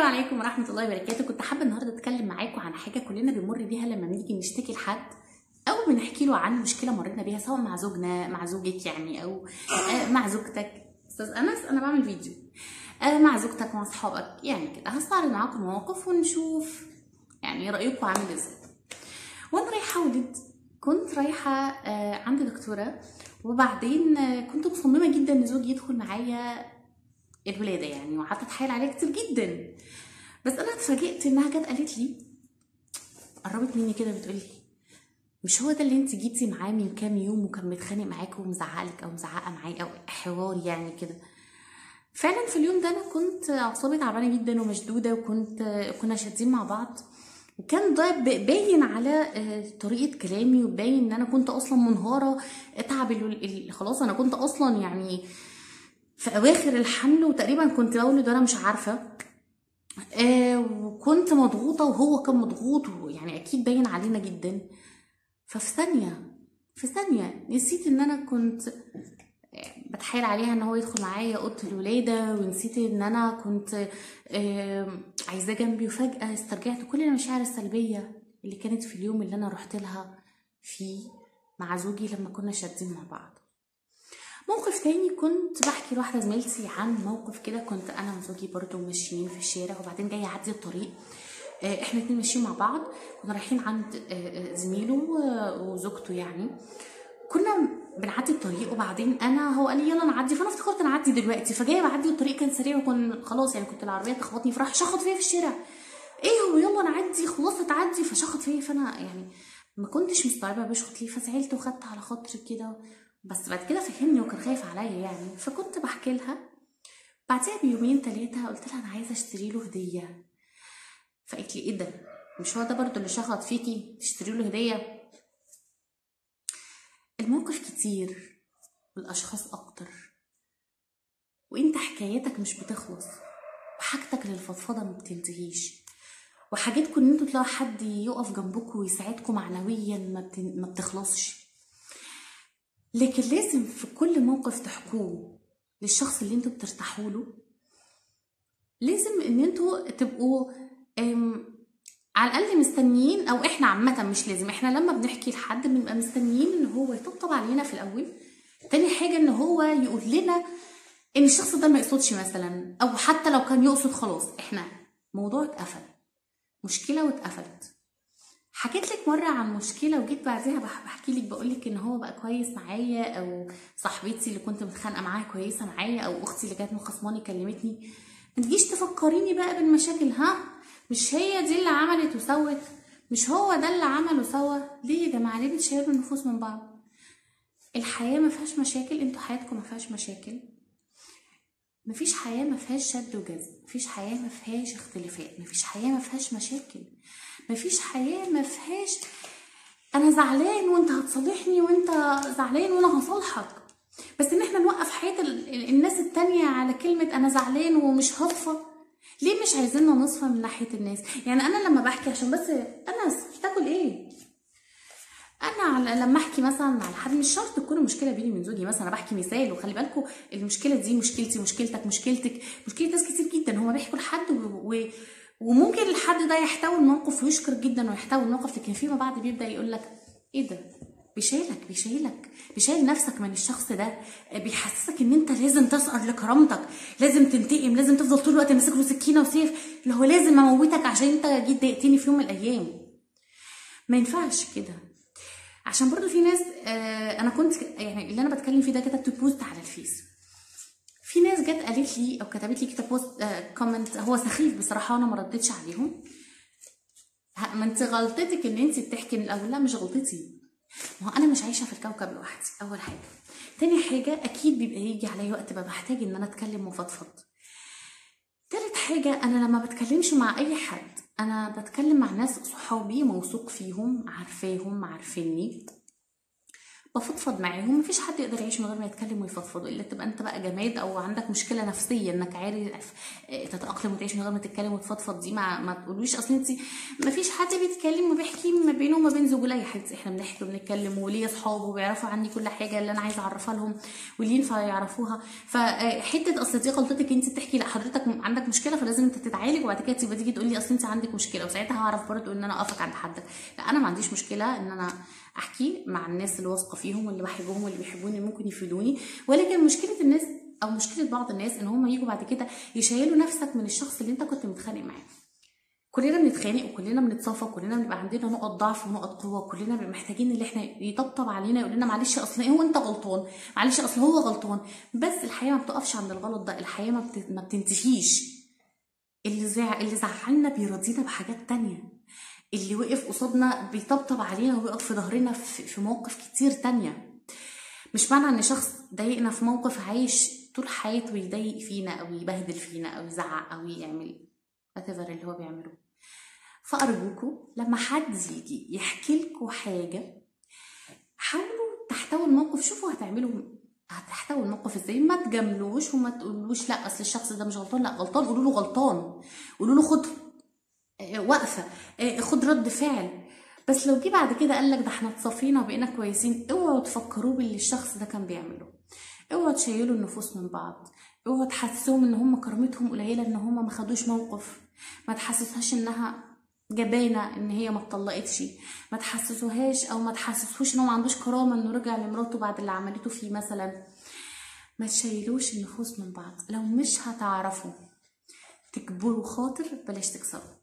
عليكم ورحمة الله وبركاته كنت حابة النهاردة أتكلم معاكم عن حاجة كلنا بنمر بيها لما بنيجي نشتكي لحد أو بنحكي له عن مشكلة مرينا بيها سواء مع زوجنا مع زوجك يعني أو آه، مع زوجتك أستاذ أنس أنا بعمل فيديو آه، مع زوجتك مع أصحابك يعني كده هستعرض معاكم مواقف ونشوف يعني رأيكم عامل إزاي وأنا رايحة ولد كنت رايحة آه، عند دكتورة وبعدين آه، كنت مصممة جدا إن زوجي يدخل معايا الولاده يعني وقعدت اتحايل عليها كتير جدا بس انا اتفاجئت انها جت قالت لي قربت مني كده بتقول لي مش هو ده اللي انت جيتي معاه من كام يوم وكان متخانق معاك ومزعقلك او مزعقه معاه او حوار يعني كده فعلا في اليوم ده انا كنت اعصابي تعبانه جدا ومشدوده وكنت كنا شادين مع بعض وكان ده ب- باين على آه، طريقه كلامي وباين ان انا كنت اصلا منهاره تعب ال- ال- خلاص انا كنت اصلا يعني في اواخر الحمل وتقريبا كنت بولد وانا مش عارفه آه وكنت مضغوطه وهو كان مضغوط ويعني اكيد باين علينا جدا ففي ثانيه في ثانيه نسيت ان انا كنت بتحايل عليها ان هو يدخل معايا اوضه الولاده ونسيت ان انا كنت آه عايزاه جنبي وفجاه استرجعت كل المشاعر السلبيه اللي كانت في اليوم اللي انا رحت لها فيه مع زوجي لما كنا شادين مع بعض موقف تاني كنت بحكي لواحدة زميلتي عن موقف كده كنت أنا وزوجي برضو ماشيين في الشارع وبعدين جاي أعدي الطريق آه، احنا اتنين ماشيين مع بعض كنا رايحين عند آه، آه، زميله آه، وزوجته يعني كنا بنعدي الطريق وبعدين انا هو قال لي يلا نعدي فانا افتكرت نعدي دلوقتي فجايه بعدي الطريق كان سريع وكن خلاص يعني كنت العربيه تخبطني فراح شخط فيا في الشارع ايه هو يلا نعدي خلاص تعدي فشخط فيا فانا يعني ما كنتش مستوعبه بيشخط ليه فزعلت وخدت على خاطري كده بس بعد كده فهمني وكان خايف عليا يعني فكنت بحكي لها بعدها بيومين ثلاثه قلت لها انا عايزه اشتري له هديه فقالت لي ايه ده مش هو ده برضو اللي شخط فيكي تشتري له هديه الموقف كتير والاشخاص اكتر وانت حكايتك مش بتخلص وحاجتك للفضفضه ما بتنتهيش وحاجتكم ان انتوا تلاقوا حد يقف جنبكم ويساعدكم معنويا ما, بتن... ما بتخلصش لكن لازم في كل موقف تحكوه للشخص اللي انتوا بترتاحوا له لازم ان انتوا تبقوا أم، على الاقل مستنيين او احنا عامه مش لازم احنا لما بنحكي لحد بنبقى مستنيين ان هو يطبطب علينا في الاول تاني حاجه ان هو يقول لنا ان الشخص ده ما يقصدش مثلا او حتى لو كان يقصد خلاص احنا موضوع اتقفل مشكله واتقفلت حكيت لك مرة عن مشكلة وجيت بعدها بح- بحكي لك بقول لك ان هو بقى كويس معايا او صاحبتي اللي كنت متخانقة معاها كويسة معايا او اختي اللي كانت مخصماني كلمتني ما تجيش تفكريني بقى بالمشاكل ها مش هي دي اللي عملت وسوت مش هو ده اللي عمل وسوى ليه يا جماعة ليه بتشيلوا النفوس من بعض الحياة ما فيهاش مشاكل انتوا حياتكم ما فيهاش مشاكل مفيش حياة ما فيهاش شد وجذب مفيش حياة ما فيهاش اختلافات مفيش حياة ما فيهاش مشاكل مفيش حياة ما فيهاش انا زعلان وانت هتصالحني وانت زعلان وانا هصالحك بس ان احنا نوقف حياة ال- ال- الناس التانية على كلمة انا زعلان ومش هصفى ليه مش عايزيننا نصفى من ناحية الناس يعني انا لما بحكي عشان بس انس بتاكل ايه انا على لما احكي مثلا على حد مش شرط تكون المشكله بيني وبين زوجي مثلا انا بحكي مثال وخلي بالكم المشكله دي مشكلتي مشكلتك مشكلتك مشكله ناس كتير جدا هما بيحكوا لحد و... و... وممكن الحد ده يحتوي الموقف ويشكر جدا ويحتوي الموقف لكن فيما بعد بيبدا يقول لك ايه ده بيشيلك بيشيلك بيشيل نفسك من الشخص ده بيحسسك ان انت لازم تسقر لكرامتك لازم تنتقم لازم تفضل طول الوقت ماسك له سكينه وسيف اللي هو لازم اموتك عشان انت جيت ضايقتني في يوم من الايام ما ينفعش كده عشان برضو في ناس آه انا كنت يعني اللي انا بتكلم فيه ده كتبت بوست على الفيس في ناس جت قالت لي او كتبت لي كده بوست آه كومنت هو سخيف بصراحه وانا ما ردتش عليهم ه- ما انت غلطتك ان انت بتحكي من الاول لا مش غلطتي ما هو انا مش عايشه في الكوكب لوحدي اول حاجه تاني حاجه اكيد بيبقى يجي عليا وقت ببقى محتاج ان انا اتكلم وافضفض تالت حاجة أنا لما بتكلمش مع أي حد أنا بتكلم مع ناس صحابي موثوق فيهم عارفاهم عارفيني بفضفض معاهم مفيش حد يقدر يعيش من غير ما يتكلم ويفضفض الا تبقى انت بقى جماد او عندك مشكله نفسيه انك عارف آه، تتاقلم وتعيش من غير ما تتكلم وتفضفض دي ما, ما تقولوش اصل انت مفيش حد بيتكلم وبيحكي ما بينه وما بين زوجه لا يا حبيبتي احنا بنحكي وبنتكلم وليا اصحاب وبيعرفوا عني كل حاجه اللي انا عايزه اعرفها لهم واللي ينفع يعرفوها فحته اصل دي غلطتك انت بتحكي لا حضرتك عندك مشكله فلازم انت تتعالج وبعد كده تبقى تيجي تقول لي اصل انت عندك مشكله وساعتها هعرف برضه ان انا اقفك عند حدك لا انا ما عنديش مشكله ان انا احكي مع الناس اللي واثقه فيهم واللي بحبهم واللي بيحبوني ممكن يفيدوني ولكن مشكله الناس او مشكله بعض الناس ان هم يجوا بعد كده يشيلوا نفسك من الشخص اللي انت كنت متخانق معاه كلنا بنتخانق وكلنا بنتصافى وكلنا بنبقى عندنا نقط ضعف ونقط قوه وكلنا بنبقى محتاجين اللي احنا يطبطب علينا يقول لنا معلش اصل ايه هو انت غلطان معلش اصل هو غلطان بس الحياه ما بتقفش عند الغلط ده الحياه ما, بت... ما بتنتهيش اللي زع... اللي زعلنا بيرضينا بحاجات تانية اللي وقف قصادنا بيطبطب علينا ويقف في ظهرنا في... في مواقف كتير تانية مش معنى ان شخص ضايقنا في موقف عايش طول حياته يضايق فينا او يبهدل فينا او يزعق او يعمل whatever اللي هو بيعمله فأرجوكوا لما حد يجي يحكي لكم حاجة حاولوا تحتووا الموقف شوفوا هتعملوا هتحتووا الموقف ازاي ما تجاملوش وما تقولوش لا اصل الشخص ده مش غلطان لا غلطان قولوا له غلطان قولوا له خد آه، وقفه آه، خد رد فعل بس لو جه بعد كده قال لك ده احنا اتصفينا وبقينا كويسين اوعوا تفكروه باللي الشخص ده كان بيعمله اوعوا تشيلوا النفوس من بعض اوعوا تحسسوهم ان هم كرامتهم قليله ان هم ما خدوش موقف ما تحسسهاش انها جبانة ان هي ما اتطلقتش ما تحسسوهاش او ما تحسسوش ان هو ما عندوش كرامة انه رجع لمراته بعد اللي عملته فيه مثلا ما تشيلوش النفوس من بعض لو مش هتعرفوا تكبروا خاطر بلاش تكسروا